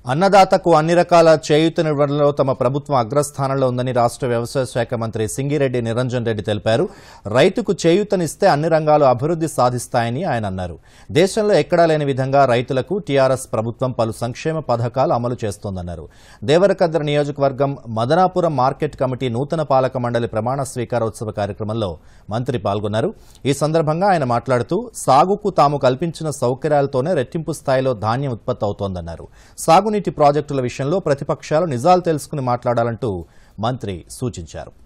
అన్నదాతకు అన్ని రకాల చేయూతనివ్వడంలో తమ ప్రభుత్వం అగ్రస్థానంలో ఉందని రాష్ట్ర వ్యవసాయ శాఖ మంత్రి సింగిరెడ్డి నిరంజన్ రెడ్డి తెలిపారు రైతుకు చేయూతనిస్తే అన్ని రంగాలు అభివృద్ధి సాధిస్తాయని ఆయన అన్నారు దేశంలో ఎక్కడా లేని విధంగా రైతులకు టీఆర్ఎస్ ప్రభుత్వం పలు సంక్షేమ పథకాలు అమలు చేస్తోందన్నారు దేవరకద్ర నియోజకవర్గం మదనాపురం మార్కెట్ కమిటీ నూతన పాలక మండలి ప్రమాణ స్వీకారోత్సవ కార్యక్రమంలో మంత్రి పాల్గొన్నారు ఈ సందర్భంగా ఆయన మాట్లాడుతూ సాగుకు తాము కల్పించిన సౌకర్యాలతోనే రెట్టింపు స్థాయిలో ధాన్యం ఉత్పత్తి అవుతోందన్నారు సాగునీటి ప్రాజెక్టుల విషయంలో ప్రతిపక్షాలు నిజాలు తెలుసుకుని మాట్లాడాలంటూ మంత్రి సూచించారు